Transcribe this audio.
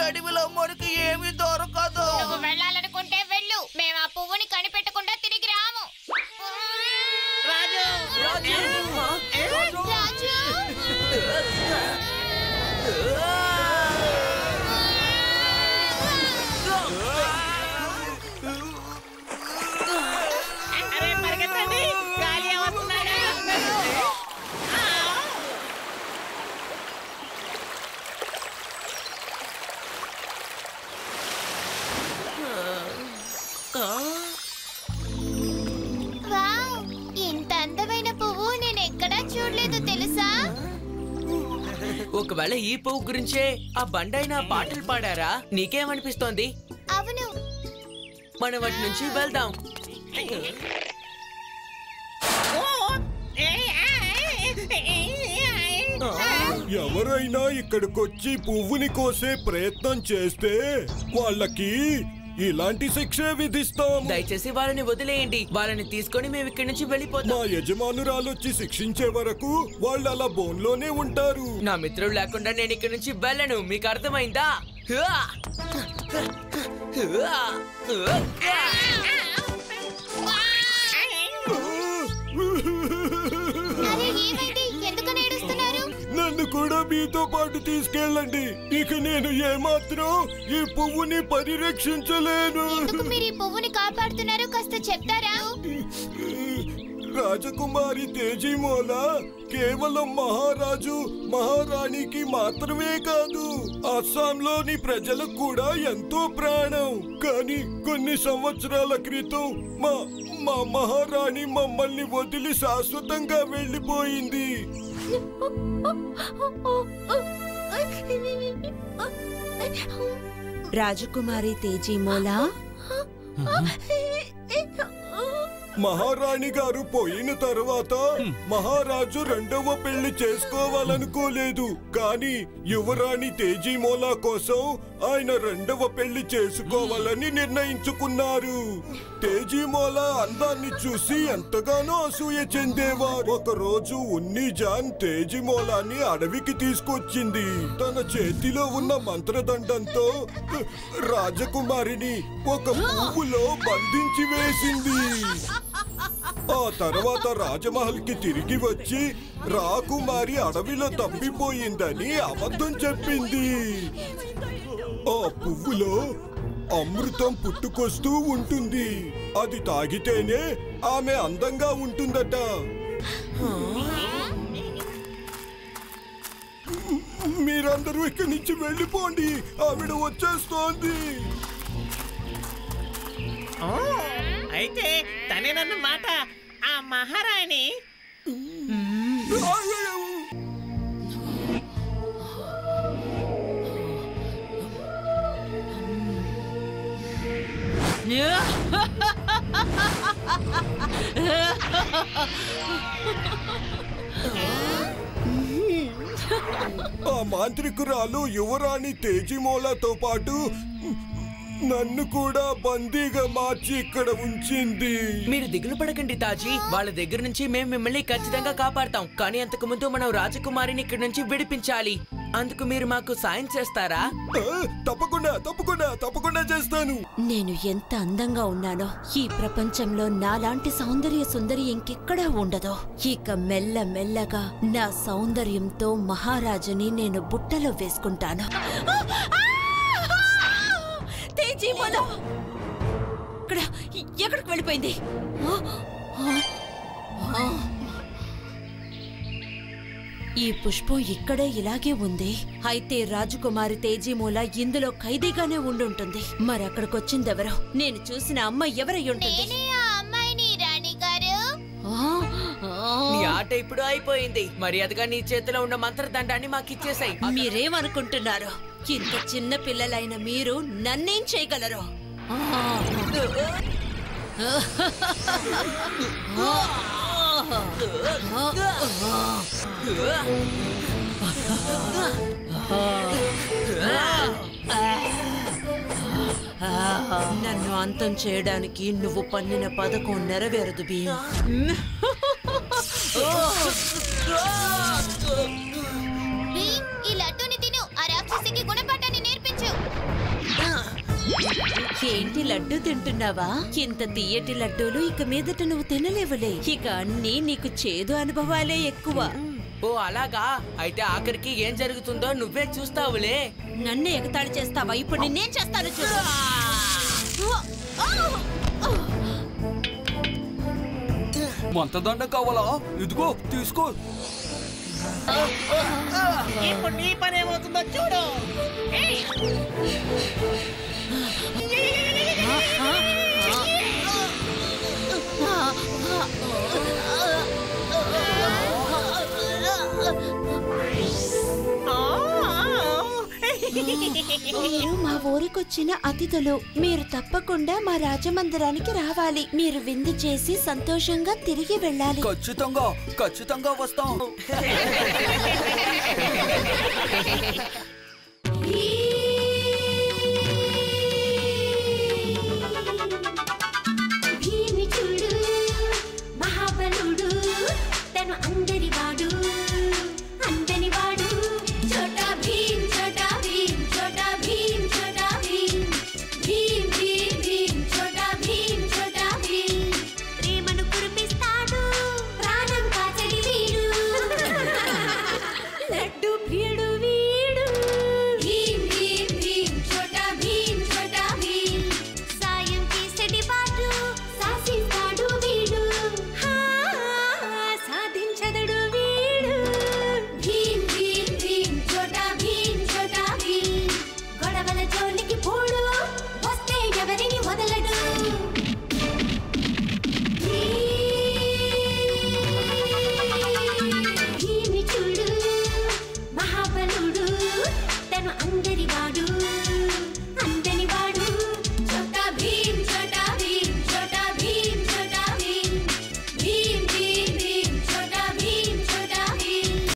అడవిలో మనకి ఏమీ దొరకదు నువ్వు వెళ్ళాలనుకుంటే వెళ్ళు మేము ఆ పువ్వుని కనిపెట్టకుండా తిరిగి రాము రాజు రాజు అరే పరిగెత్తండి గాలి వస్తున్నాడు వావ్ ఇంత అందమైన పువ్వు నేను ఎక్కడా చూడలేదు తెలుసా ఒకవేళ ఈ పువ్వు గురించే ఆ బండైన పాటలు పాడారా నీకేమనిపిస్తోంది అవును మనం వాటి నుంచి వెళ్దాం ఎవరైనా ఇక్కడికొచ్చి పువ్వుని కోసే ప్రయత్నం చేస్తే వాళ్ళకి ఇలాంటి శిక్షే విధిస్తాం దయచేసి వాళ్ళని వదిలేయండి వాళ్ళని తీసుకొని మేము ఇక్కడి నుంచి వెళ్ళిపోతాం మా యజమానురాలొచ్చి శిక్షించే వరకు వాళ్ళు అలా బోన్లోనే ఉంటారు నా మిత్రుడు లేకుండా నేను ఇక్కడి నుంచి వెళ్ళను మీకు అర్థమైందా హుఆ! హుఆ! హుఆ! అరే ఏమైంది ఎందుకు నేడుస్తున్నారు నన్ను కూడా మీతో పాటు తీసుకెళ్ళండి ఇక నేను ఏమాత్రం ఈ పువ్వుని పరిరక్షించలేను ఎందుకు మీరు ఈ పువ్వుని కాపాడుతున్నారో కాస్త చెప్తారా రాజకుమారి తేజీమోల కేవలం మహారాజు మహారాణికి మాత్రమే కాదు అస్సాంలోని ప్రజలకు కూడా ఎంతో ప్రాణం కానీ కొన్ని సంవత్సరాల క్రితం మా మా మహారాణి మమ్మల్ని వదిలి శాశ్వతంగా వెళ్ళిపోయింది రాజకుమారి తేజీమోలా మహారాణి గారు పోయిన తర్వాత మహారాజు రెండవ పెళ్లి చేసుకోవాలనుకోలేదు కానీ యువరాణి తేజీమోలా కోసం ఆయన రెండవ పెళ్లి చేసుకోవాలని నిర్ణయించుకున్నారు తేజీమోలా అందాన్ని చూసి ఎంతగానో అసూయ చెందేవారు ఒక రోజు ఉన్ని జాన్ తేజీమోలాని అడవికి తీసుకొచ్చింది తన చేతిలో ఉన్న మంత్రదండంతో రాజకుమారిని ఒక పువ్వులో బంధించి వేసింది ఆ తర్వాత రాజమహల్ కి తిరిగి వచ్చి రాకుమారి అడవిలో తప్పిపోయిందని అబద్ధం చెప్పింది ఆ పువ్వులో అమృతం పుట్టుకొస్తూ ఉంటుంది అది తాగితేనే ఆమె అందంగా ఉంటుందట మీరందరూ ఇక్కడి నుంచి వెళ్ళిపోండి ఆవిడ వచ్చేస్తోంది ఓ, అయితే తనేనన్నమాట ఆ మహారాణి ఆ మాంత్రికురాలు యువరాణి తేజిమోలతో పాటు నన్ను కూడా బందీగా మార్చి ఇక్కడ ఉంచింది మీరు దిగులు పడకండి తాజీ వాళ్ళ దగ్గర నుంచి మేము మిమ్మల్ని ఖచ్చితంగా కాపాడతాం కానీ అంతకు ముందు మనం రాజకుమారిని ఇక్కడి నుంచి విడిపించాలి అందుకు మీరు మాకు సాయం చేస్తారా ఆ, తప్పకుండా తప్పకుండా తప్పకుండా చేస్తాను నేను ఎంత అందంగా ఉన్నానో ఈ ప్రపంచంలో నాలాంటి సౌందర్య సుందరి ఇంకెక్కడా ఉండదు ఇక మెల్ల మెల్లగా నా సౌందర్యంతో మహారాజుని నేను బుట్టలో వేసుకుంటాను తేజీ మొల! ఇక్కడ ఎక్కడికి వెళ్ళిపోయింది ఆ, ఆ, ఆ. ఈ పుష్పం ఇక్కడే ఇలాగే ఉంది అయితే రాజకుమారి తేజీమూల ఇందులో ఖైదీగానే ఉండుంటుంది మరి అక్కడికొచ్చిందెవరో నేను చూసిన అమ్మ ఎవరై ఉంటుంది నేనే ఆ అమ్మాయిని రాణి గారు ఆ, ఆ. నీ ఆట ఇప్పుడు అయిపోయింది మర్యాదగా నీ చేతిలో ఉన్న మంత్రదండాన్ని మాకు ఇచ్చేసాయి మీరేమనుకుంటున్నారు ఇంత చిన్న పిల్లలైన మీరు నన్నేం చేయగలరు ఆ. నన్ను అంతం చేయడానికి నువ్వు పన్నిన పథకం నెరవేరదు భీమ్ భీమ్, ఈ లడ్డూని తిను ఆ రాక్షసికి గుణపాఠాన్ని నేర్పించు ఏంటి లడ్డు తింటున్నావా ఇంత తీయటి లడ్డూలు ఇక మీదట నువ్వు తినలేవులే ఇక అన్నీ నీకు చేదు అనుభవాలే ఎక్కువ ఓ అలాగా అయితే ఆఖరికి ఏం జరుగుతుందో నువ్వే చూస్తావులే నన్ను ఎగతాళి చేస్తావా ఇప్పుడు నేనేం చేస్తాను చూడు మంతదండ కావాలా ఇదిగో తీసుకో ఇప్పుడు నీ పని ఏమవుతుందో చూడు ఏయ్! మీరు మా ఊరికొచ్చిన అతిథులు మీరు తప్పకుండా మా రాజమందిరానికి రావాలి మీరు విందు చేసి సంతోషంగా తిరిగి వెళ్ళాలి ఖచ్చితంగా ఖచ్చితంగా వస్తాం